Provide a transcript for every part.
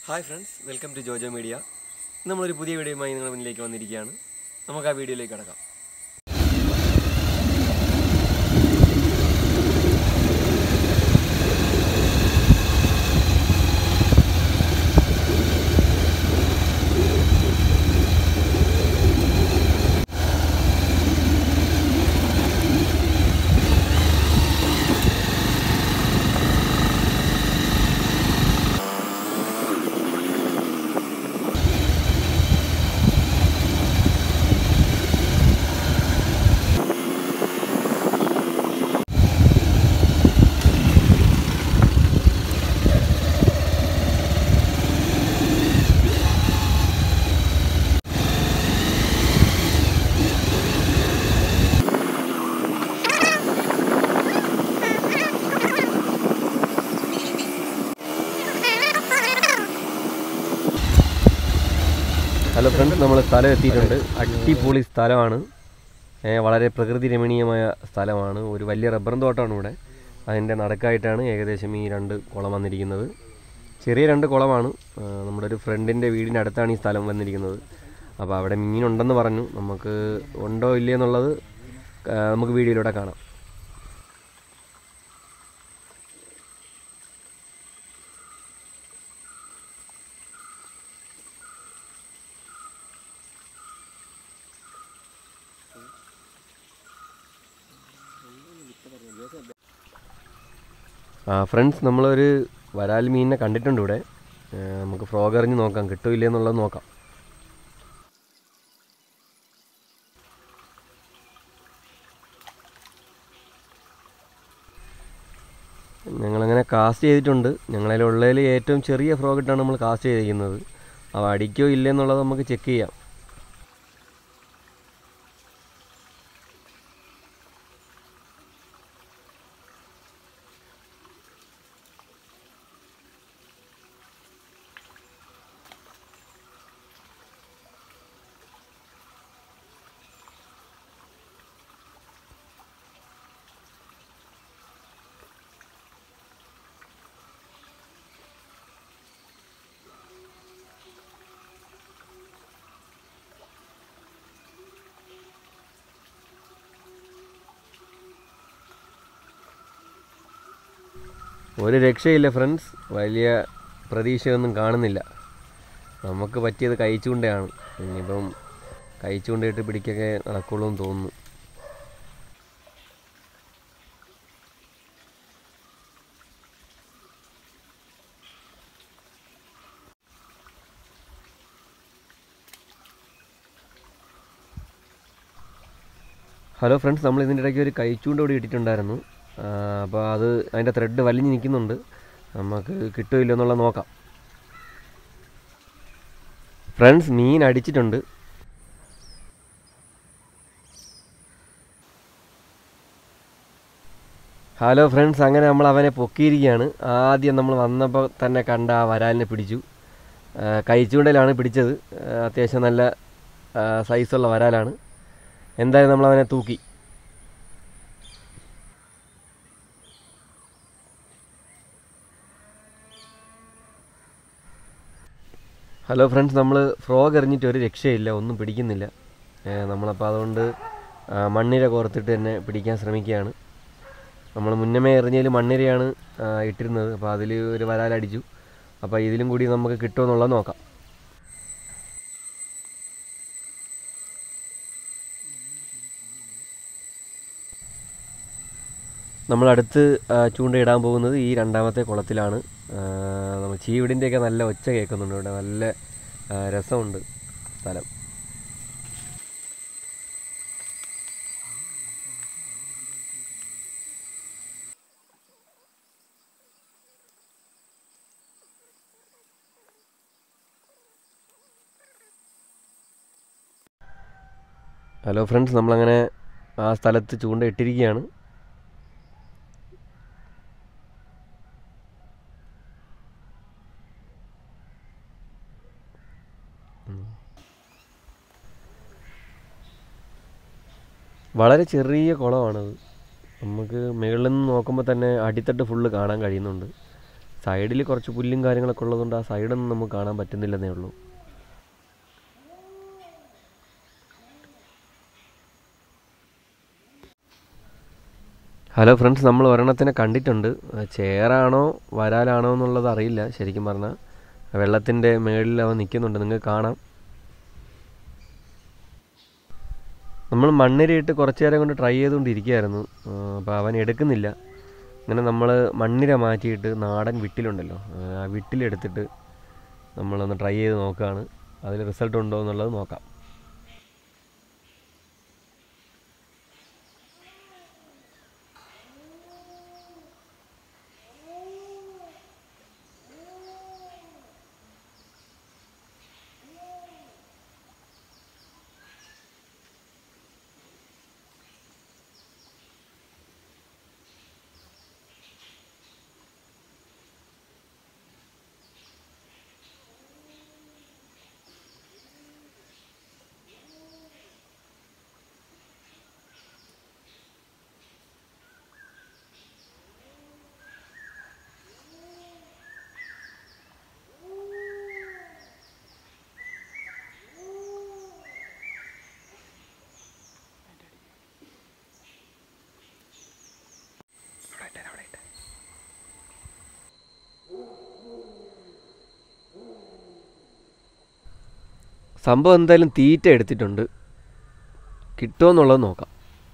hi friends welcome to Jojo media ഇന്ന് നമ്മളൊരു പുതിയ വീഡിയോയുമായി നിങ്ങളുടെ മുന്നിലേക്ക് വന്നിരിക്കുകയാണ് നമുക്ക് ആ വീഡിയോയിലേക്ക് കിടക്കാം ഹലോ ഫ്രണ്ട്സ് നമ്മൾ സ്ഥലം എത്തിയിട്ടുണ്ട് അടിപൊളി സ്ഥലമാണ് ഏ, വളരെ പ്രകൃതി രമണീയമായ സ്ഥലമാണ് ഒരു വലിയ റബ്ബറും തോട്ടമാണ് ഇവിടെ അതിൻ്റെ നടക്കായിട്ടാണ് ഏകദേശം ഈ രണ്ട് കുളം വന്നിരിക്കുന്നത് ചെറിയ രണ്ട് കുളമാണ് ആ, നമ്മുടെ ഒരു ഫ്രണ്ടിൻ്റെ വീടിൻ്റെ അടുത്താണ് ഈ സ്ഥലം വന്നിരിക്കുന്നത് അപ്പോൾ അവിടെ മീനുണ്ടെന്ന് പറഞ്ഞു നമുക്ക് ഉണ്ടോ ഇല്ലയോ എന്നുള്ളത് ആ, നമുക്ക് വീഡിയോയിലൂടെ കാണാം ആ ഫ്രണ്ട്സ് നമ്മളൊരു വരാൽ മീനിനെ കണ്ടിട്ടുണ്ട് ഇവിടെ ഏ, നമുക്ക് ഫ്രോഗ് എറിഞ്ഞ് നോക്കാം കിട്ടുമില്ലേ എന്നുള്ളത് നോക്കാം ഞങ്ങളങ്ങനെ കാസ്റ്റ് ചെയ്തിട്ടുണ്ട് ഞങ്ങളതിലുള്ളതിൽ ഏറ്റവും ചെറിയ ഫ്രോഗ് ഇട്ടാണ് നമ്മൾ കാസ്റ്റ് ചെയ്തിരിക്കുന്നത് അവ അടിക്കോ ഇല്ലേ എന്നുള്ളത് നമുക്ക് ചെക്ക് ചെയ്യാം ഒരു രക്ഷയില്ല ഫ്രണ്ട്സ് വലിയ പ്രതീക്ഷയൊന്നും കാണുന്നില്ല നമുക്ക് പറ്റിയത് കഴിച്ചുകൊണ്ടാണ് ഇനിയിപ്പം കഴിച്ചുകൊണ്ടിട്ട് പിടിക്കൊക്കെ നടക്കുള്ളൂ എന്ന് തോന്നുന്നു ഹലോ ഫ്രണ്ട്സ് നമ്മൾ ഇതിൻ്റെ ഇടയ്ക്ക് ഒരു കൈച്ചൂണ്ട് കൂടി ഇട്ടിട്ടുണ്ടായിരുന്നു അപ്പോൾ അത് അതിൻ്റെ ത്രെഡ് വലിഞ്ഞ് നിൽക്കുന്നുണ്ട് നമുക്ക് കിട്ടുമില്ലോ എന്നുള്ളത് നോക്കാം ഫ്രണ്ട്സ് മീൻ അടിച്ചിട്ടുണ്ട് ഹലോ ഫ്രണ്ട്സ് അങ്ങനെ നമ്മൾ അവനെ പൊക്കിയിരിക്കുകയാണ് ആദ്യം നമ്മൾ വന്നപ്പോൾ തന്നെ കണ്ട ആ വരാലിനെ പിടിച്ചു ആ, കൈച്ചൂണ്ടയിലാണ് പിടിച്ചത് ആ, അത്യാവശ്യം നല്ല ആ, സൈസുള്ള വരാലാണ് എന്തായാലും നമ്മൾ അവനെ തൂക്കി ഹലോ ഫ്രണ്ട്സ് നമ്മൾ ഫ്രോഗ് എറിഞ്ഞിട്ട് ഒരു രക്ഷയില്ല ഒന്നും പിടിക്കുന്നില്ല ഏഹ് നമ്മളപ്പോൾ അതുകൊണ്ട് ആ, മണ്ണിര കോർത്തിട്ട് തന്നെ പിടിക്കാൻ ശ്രമിക്കുകയാണ് നമ്മൾ മുന്നമേ എറിഞ്ഞതിൽ മണ്ണിരയാണ് ആ, ഇട്ടിരുന്നത് അപ്പോൾ അതിൽ ഒരു വരാലടിച്ചു അപ്പോൾ ഇതിലും കൂടി നമുക്ക് കിട്ടുമെന്നുള്ളത് നോക്കാം നമ്മൾ അടുത്ത് ആ, ചൂണ്ടയിടാൻ പോകുന്നത് ഈ രണ്ടാമത്തെ കുളത്തിലാണ് ആ, നമ്മൾ ചീവിടിൻ്റെയൊക്കെ നല്ല ഒച്ച കേൾക്കുന്നുണ്ട് ഇവിടെ നല്ല ആ, രസമുണ്ട് സ്ഥലം ഹലോ ഫ്രണ്ട്സ് നമ്മളങ്ങനെ ആ സ്ഥലത്ത് ചൂണ്ട ഇട്ടിരിക്കുകയാണ് വളരെ ചെറിയ കുളമാണത് നമുക്ക് മുകളിൽ നിന്ന് നോക്കുമ്പോൾ തന്നെ അടിത്തട്ട് ഫുള്ള് കാണാൻ കഴിയുന്നുണ്ട് സൈഡിൽ കുറച്ച് പുല്ലും കാര്യങ്ങളൊക്കെ ഉള്ളതുകൊണ്ട് ആ സൈഡൊന്നും നമുക്ക് കാണാൻ പറ്റുന്നില്ലെന്നേ ഉള്ളൂ ഹലോ ഫ്രണ്ട്സ് നമ്മൾ ഒരെണ്ണത്തിനെ കണ്ടിട്ടുണ്ട് ചേറാണോ വരാലാണോ എന്നുള്ളത് അറിയില്ല ശരിക്കും പറഞ്ഞാൽ വെള്ളത്തിൻ്റെ മേളിൽ അവൻ നിൽക്കുന്നുണ്ട് നിങ്ങൾക്ക് കാണാം നമ്മൾ മണ്ണിരയിട്ട് കുറച്ച് നേരം കൊണ്ട് ട്രൈ ചെയ്തുകൊണ്ടിരിക്കുകയായിരുന്നു അപ്പോൾ അവൻ എടുക്കുന്നില്ല അങ്ങനെ നമ്മൾ മണ്ണിര മാറ്റിയിട്ട് നാടൻ വിട്ടിലുണ്ടല്ലോ ആ വിട്ടിലെടുത്തിട്ട് നമ്മളൊന്ന് ട്രൈ ചെയ്ത് നോക്കുകയാണ് അതിൽ റിസൾട്ട് ഉണ്ടോ എന്നുള്ളത് നോക്കാം സംഭവം എന്തായാലും തീറ്റ എടുത്തിട്ടുണ്ട് കിട്ടുമോ എന്നുള്ളത് നോക്കാം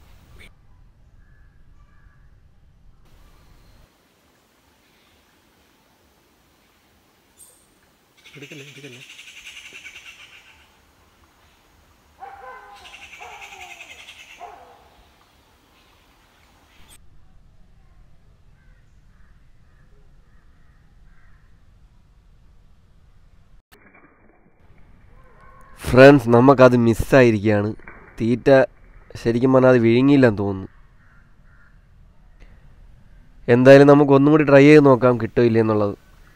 ഫ്രണ്ട്സ് നമുക്കത് മിസ്സായിരിക്കുകയാണ് തീറ്റ ശരിക്കും പറഞ്ഞാൽ അത് വിഴുങ്ങിയില്ലെന്ന് തോന്നുന്നു എന്തായാലും നമുക്ക് ഒന്നും കൂടി ട്രൈ ചെയ്ത് നോക്കാം കിട്ടോ ഇല്ലേ എന്നുള്ളത്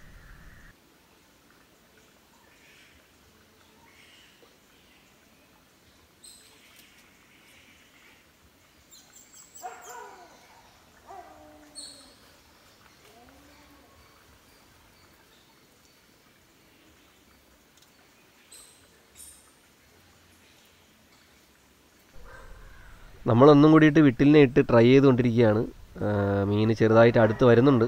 നമ്മളൊന്നും കൂടിയിട്ട് വിട്ടിലിനെ ഇട്ട് ട്രൈ ചെയ്തുകൊണ്ടിരിക്കുകയാണ് മീൻ ചെറുതായിട്ട് അടുത്ത് വരുന്നുണ്ട്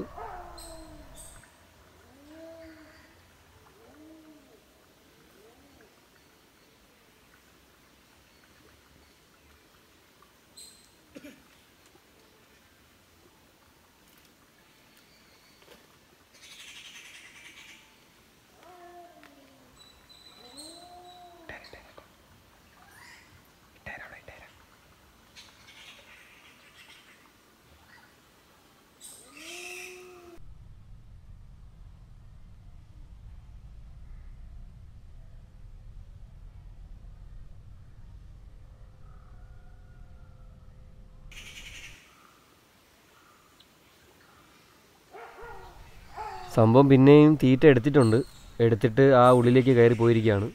സംഭവം പിന്നെയും തീറ്റ എടുത്തിട്ടുണ്ട് എടുത്തിട്ട് ആ ഉള്ളിലേക്ക് കയറി പോയിരിക്കുകയാണ്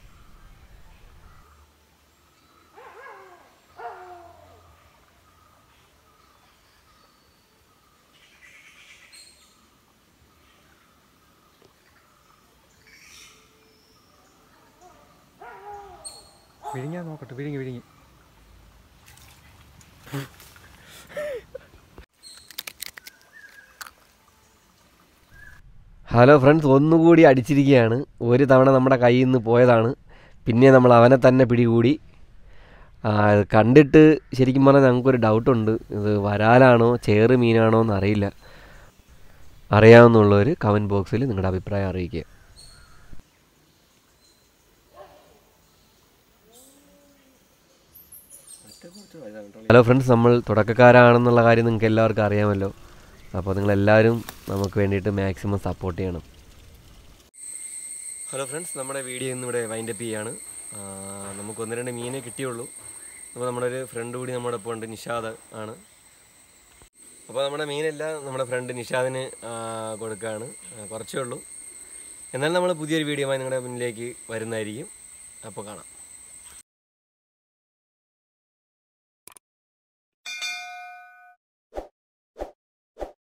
വിഴിഞ്ഞാ നോക്കട്ടെ വിഴിഞ്ഞ് വിഴിഞ്ഞ് ഹലോ ഫ്രണ്ട്സ് ഒന്നുകൂടി അടിച്ചിരിക്കുകയാണ് ഒരു തവണ നമ്മുടെ കയ്യിൽ നിന്ന് പോയതാണ് പിന്നെ നമ്മൾ അവനെ തന്നെ പിടികൂടി ആ, ഇത് കണ്ടിട്ട് ശരിക്കും പറഞ്ഞാൽ ഞങ്ങൾക്കൊരു ഡൗട്ടുണ്ട് ഇത് വരാലാണോ ചേറ് മീനാണോ എന്ന് അറിയില്ല അറിയാവുന്നുള്ളവർ കമൻറ്റ് ബോക്സിൽ നിങ്ങളുടെ അഭിപ്രായം അറിയിക്കുക ഹലോ ഫ്രണ്ട്സ് നമ്മൾ തുടക്കക്കാരാണെന്നുള്ള കാര്യം നിങ്ങൾക്ക് എല്ലാവർക്കും അറിയാമല്ലോ അപ്പോൾ നിങ്ങളെല്ലാവരും നമുക്ക് വേണ്ടിയിട്ട് മാക്സിമം സപ്പോർട്ട് ചെയ്യണം ഹലോ ഫ്രണ്ട്സ് നമ്മുടെ വീഡിയോ ഇന്നിവിടെ വൈൻഡപ്പ് ചെയ്യാണ് ആ, നമുക്ക് ഒന്ന് രണ്ട് മീനെ കിട്ടിയുള്ളൂ അപ്പോൾ നമ്മുടെ ഒരു ഫ്രണ്ട് കൂടി നമ്മുടെ ഒപ്പം ഉണ്ട് നിഷാദ് ആണ് അപ്പോൾ നമ്മുടെ മീനെല്ലാം നമ്മുടെ ഫ്രണ്ട് നിഷാദിന് ആ, കൊടുക്കുകയാണ് ആ, കുറച്ചേ ഉള്ളൂ എന്നാൽ നമ്മൾ പുതിയൊരു വീഡിയോയുമായി നിങ്ങളുടെ മുന്നിലേക്ക് വരുന്നതായിരിക്കും അപ്പോൾ കാണാം